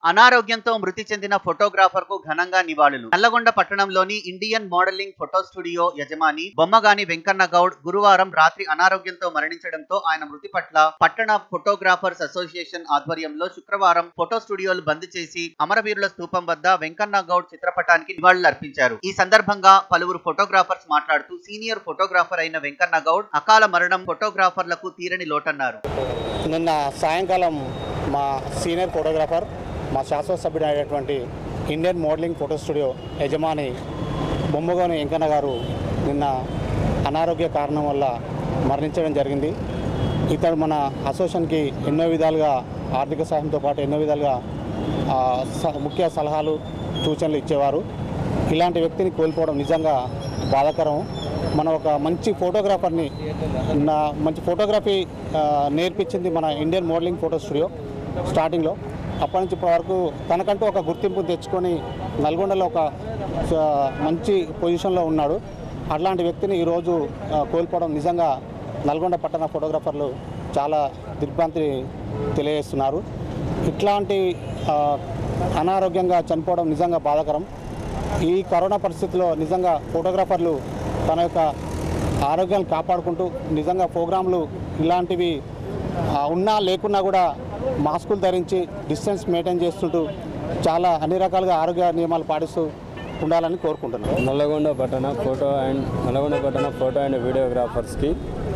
అనారోగ్యంతో మృతి చెందిన ఫోటోగ్రాఫర్ కు ఘనంగా నివాళులు నల్లగొండ పట్టణంలోని ఇండియన్ మోడలింగ్ ఫోటో స్టూడియో యజమాని బొమ్మగాని వెంకన్న గౌడ్ గురువారం రాత్రి అనారోగ్యంతో మరణించడంతో ఆయన మృతి పట్ల పట్టణ ఫోటోగ్రాఫర్స్ అసోసియేషన్ ఆధ్వర్యంలో శుక్రవారం ఫోటో స్టూడియోలు బంద్ చేసి అమరవీరుల స్థూపం వద్ద వెంకన్న గౌడ్ చిత్రపటానికి నివాళులు అర్పించారు ఈ సందర్భంగా పలువురు ఫోటోగ్రాఫర్స్ మాట్లాడుతూ సీనియర్ ఫోటోగ్రాఫర్ అయిన వెంకన్న గౌడ్ అకాల మరణం ఫోటోగ్రాఫర్లకు తీరని లోటన్నారు నిన్న సాయంకాలం మా సీనియర్ ఫోటోగ్రాఫర్ మా శాశ్వత సభ్యుడు అయినటువంటి ఇండియన్ మోడలింగ్ ఫోటో స్టూడియో యజమాని బొమ్మగోని వెంకన్న గారు నిన్న అనారోగ్య కారణం వల్ల మరణించడం జరిగింది ఇతడు మన అసోసియేషన్కి ఎన్నో విధాలుగా ఆర్థిక సహాయంతో పాటు ఎన్నో విధాలుగా ఆ, స- ముఖ్య సలహాలు సూచనలు ఇచ్చేవారు ఇలాంటి వ్యక్తిని కోల్పోవడం నిజంగా బాధాకరం మన ఒక మంచి ఫోటోగ్రాఫర్ని నా మంచి ఫోటోగ్రఫీ ఆ, నేర్పించింది మన ఇండియన్ మోడలింగ్ ఫోటో స్టూడియో స్టార్టింగ్లో అప్పటి నుంచి ఇప్పటి వరకు తనకంటూ ఒక గుర్తింపు తెచ్చుకొని నల్గొండలో ఒక ఆ, మంచి పొజిషన్లో ఉన్నాడు అట్లాంటి వ్యక్తిని ఈరోజు ఆ, కోల్పోవడం నిజంగా నల్గొండ పట్టణ ఫోటోగ్రాఫర్లు చాలా దిగ్భ్రాంతి తెలియజేస్తున్నారు ఇట్లాంటి ఆ, అనారోగ్యంగా చనిపోవడం నిజంగా బాధాకరం ఈ కరోనా పరిస్థితిలో నిజంగా ఫోటోగ్రాఫర్లు తన యొక్క ఆరోగ్యాన్ని కాపాడుకుంటూ నిజంగా ప్రోగ్రాంలు ఇలాంటివి ఆ, ఉన్నా లేకున్నా కూడా మాస్కులు ధరించి డిస్టెన్స్ మెయింటైన్ చేస్తుంటూ చాలా అన్ని రకాలుగా ఆరోగ్య నియమాలు పాటిస్తూ ఉండాలని కోరుకుంటున్నాను నల్లగొండ పట్టణ ఫోటో అండ్ నల్లగొండ పట్టణ ఫోటో అండ్ వీడియోగ్రాఫర్స్కి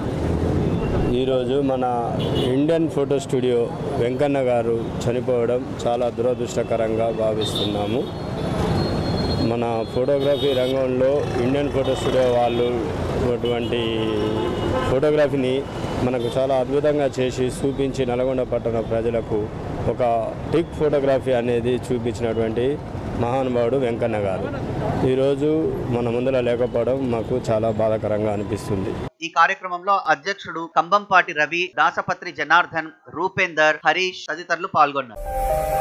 ఈరోజు మన ఇండియన్ ఫోటో స్టూడియో వెంకన్న గారు చనిపోవడం చాలా దురదృష్టకరంగా భావిస్తున్నాము మన ఫోటోగ్రఫీ రంగంలో ఇండియన్ ఫోటో స్టూడియో వాళ్ళు అటువంటి ఫోటోగ్రఫీని మనకు చాలా అద్భుతంగా చేసి చూపించి నల్గొండ పట్టణ ప్రజలకు ఒక టిక్ ఫోటోగ్రఫీ అనేది చూపించినటువంటి మహానుభావుడు వెంకన్న గారు ఈరోజు మన ముందర లేకపోవడం మాకు చాలా బాధాకరంగా అనిపిస్తుంది ఈ కార్యక్రమంలో అధ్యక్షుడు కంబంపాటి రవి దాసపత్రి జనార్దన్ రూపేందర్ హరీష్ తదితరులు పాల్గొన్నారు